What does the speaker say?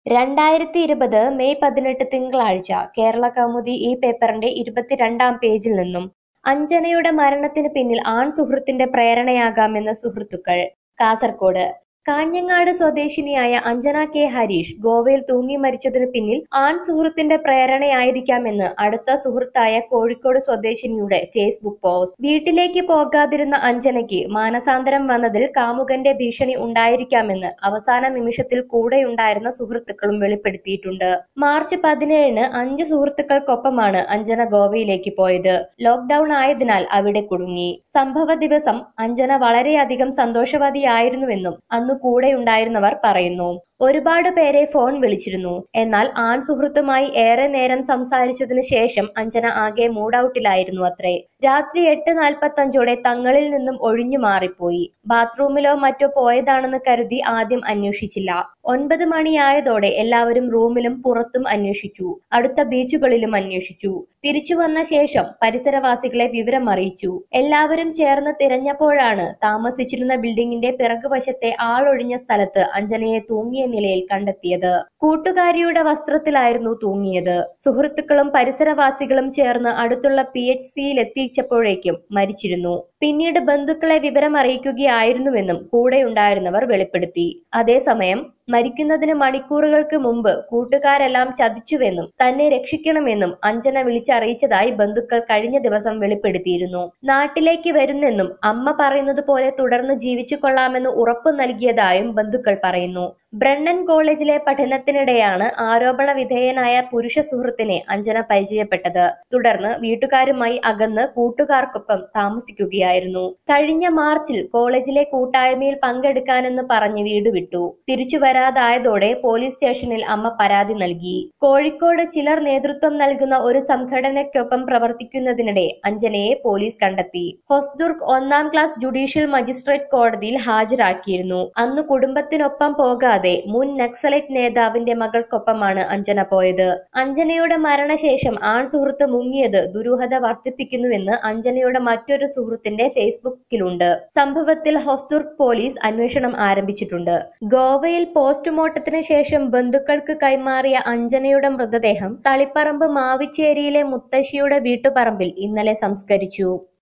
രണ്ടായിരത്തി ഇരുപത് മെയ് പതിനെട്ട് തിങ്കളാഴ്ച കേരള കൗമുദി ഈ പേപ്പറിന്റെ ഇരുപത്തിരണ്ടാം പേജിൽ നിന്നും അഞ്ജനയുടെ മരണത്തിന് പിന്നിൽ ആൺ സുഹൃത്തിന്റെ പ്രേരണയാകാമെന്ന് സുഹൃത്തുക്കൾ കാസർകോട് കാഞ്ഞങ്ങാട് സ്വദേശിനിയായ അഞ്ജന കെ ഹരീഷ് ഗോവയിൽ തൂങ്ങി മരിച്ചതിന് പിന്നിൽ ആൺ സുഹൃത്തിന്റെ പ്രേരണയായിരിക്കാമെന്ന് അടുത്ത സുഹൃത്തായ കോഴിക്കോട് സ്വദേശിനിയുടെ ഫേസ്ബുക്ക് പോസ്റ്റ് വീട്ടിലേക്ക് പോകാതിരുന്ന അഞ്ജനയ്ക്ക് മാനസാന്തരം വന്നതിൽ കാമുകന്റെ ഭീഷണി ഉണ്ടായിരിക്കാമെന്ന് അവസാന നിമിഷത്തിൽ കൂടെയുണ്ടായിരുന്ന സുഹൃത്തുക്കളും വെളിപ്പെടുത്തിയിട്ടുണ്ട് മാർച്ച് പതിനേഴിന് അഞ്ച് സുഹൃത്തുക്കൾക്കൊപ്പമാണ് അഞ്ജന ഗോവയിലേക്ക് പോയത് ലോക്ക്ഡൌൺ ആയതിനാൽ അവിടെ കുടുങ്ങി സംഭവ ദിവസം അഞ്ജന വളരെയധികം സന്തോഷവതിയായിരുന്നുവെന്നും അന്ന് കൂടെയുണ്ടായിരുന്നവർ പറയുന്നു ഒരുപാട് പേരെ ഫോൺ വിളിച്ചിരുന്നു എന്നാൽ ആൺ സുഹൃത്തുമായി ഏറെ നേരം സംസാരിച്ചതിനു ശേഷം അഞ്ജന ആകെ മൂഡൌട്ടിലായിരുന്നു അത്രേ രാത്രി എട്ട് നാൽപ്പത്തഞ്ചോടെ തങ്ങളിൽ നിന്നും ഒഴിഞ്ഞു മാറിപ്പോയി ബാത്റൂമിലോ മറ്റോ പോയതാണെന്ന് കരുതി ആദ്യം അന്വേഷിച്ചില്ല ഒൻപത് മണിയായതോടെ എല്ലാവരും റൂമിലും പുറത്തും അന്വേഷിച്ചു അടുത്ത ബീച്ചുകളിലും അന്വേഷിച്ചു തിരിച്ചു വന്ന ശേഷം പരിസരവാസികളെ വിവരം അറിയിച്ചു എല്ലാവരും ചേർന്ന് തിരഞ്ഞപ്പോഴാണ് താമസിച്ചിരുന്ന ബിൽഡിംഗിന്റെ പിറകുവശത്തെ ആളൊഴിഞ്ഞ സ്ഥലത്ത് അഞ്ജനയെ തൂങ്ങിയ നിലയിൽ കണ്ടെത്തിയത് കൂട്ടുകാരിയുടെ വസ്ത്രത്തിലായിരുന്നു തൂങ്ങിയത് സുഹൃത്തുക്കളും പരിസരവാസികളും ചേർന്ന് അടുത്തുള്ള പി എച്ച് സിയിൽ എത്തിച്ചപ്പോഴേക്കും മരിച്ചിരുന്നു പിന്നീട് ബന്ധുക്കളെ വിവരം അറിയിക്കുകയായിരുന്നുവെന്നും കൂടെയുണ്ടായിരുന്നവർ വെളിപ്പെടുത്തി അതേസമയം മരിക്കുന്നതിന് മണിക്കൂറുകൾക്ക് മുമ്പ് കൂട്ടുകാരെല്ലാം ചതിച്ചുവെന്നും തന്നെ രക്ഷിക്കണമെന്നും അഞ്ജന വിളിച്ചറിയിച്ചതായി ബന്ധുക്കൾ കഴിഞ്ഞ ദിവസം വെളിപ്പെടുത്തിയിരുന്നു നാട്ടിലേക്ക് വരുന്നെന്നും അമ്മ പറയുന്നത് പോലെ തുടർന്ന് ജീവിച്ചു കൊള്ളാമെന്ന് ഉറപ്പു നൽകിയതായും ബന്ധുക്കൾ പറയുന്നു ബ്രണ്ണൻ കോളേജിലെ പഠനത്തിനിടെയാണ് ആരോപണ വിധേയനായ പുരുഷ സുഹൃത്തിനെ അഞ്ജന പരിചയപ്പെട്ടത് തുടർന്ന് വീട്ടുകാരുമായി അകന്ന് കൂട്ടുകാർക്കൊപ്പം താമസിക്കുകയായിരുന്നു കഴിഞ്ഞ മാർച്ചിൽ കോളേജിലെ കൂട്ടായ്മയിൽ പങ്കെടുക്കാനെന്ന് പറഞ്ഞ് വീട് വിട്ടു തിരിച്ചു വരാതായതോടെ പോലീസ് സ്റ്റേഷനിൽ അമ്മ പരാതി നൽകി കോഴിക്കോട് ചിലർ നേതൃത്വം നൽകുന്ന ഒരു സംഘടനയ്ക്കൊപ്പം പ്രവർത്തിക്കുന്നതിനിടെ അഞ്ജനയെ പോലീസ് കണ്ടെത്തി ഹൊസ്ദുർഗ് ഒന്നാം ക്ലാസ് ജുഡീഷ്യൽ മജിസ്ട്രേറ്റ് കോടതിയിൽ ഹാജരാക്കിയിരുന്നു അന്ന് കുടുംബത്തിനൊപ്പം പോകാതെ മുൻ നക്സലൈറ്റ് നേതാവിന്റെ മകൾക്കൊപ്പമാണ് അഞ്ജന പോയത് അഞ്ജനയുടെ മരണശേഷം ആൺ സുഹൃത്ത് മുങ്ങിയത് ദുരൂഹത വർദ്ധിപ്പിക്കുന്നുവെന്ന് അഞ്ജനയുടെ മറ്റൊരു സുഹൃത്തിന്റെ ഫേസ്ബുക്കിലുണ്ട് സംഭവത്തിൽ ഹൊസ്ദുർഗ് പോലീസ് അന്വേഷണം ആരംഭിച്ചിട്ടുണ്ട് ഗോവയിൽ പോസ്റ്റ്മോർട്ടത്തിന് ശേഷം ബന്ധുക്കൾക്ക് കൈമാറിയ അഞ്ജനയുടെ മൃതദേഹം തളിപ്പറമ്പ് മാവിച്ചേരിയിലെ മുത്തശ്ശിയുടെ വീട്ടുപറമ്പിൽ ഇന്നലെ സംസ്കരിച്ചു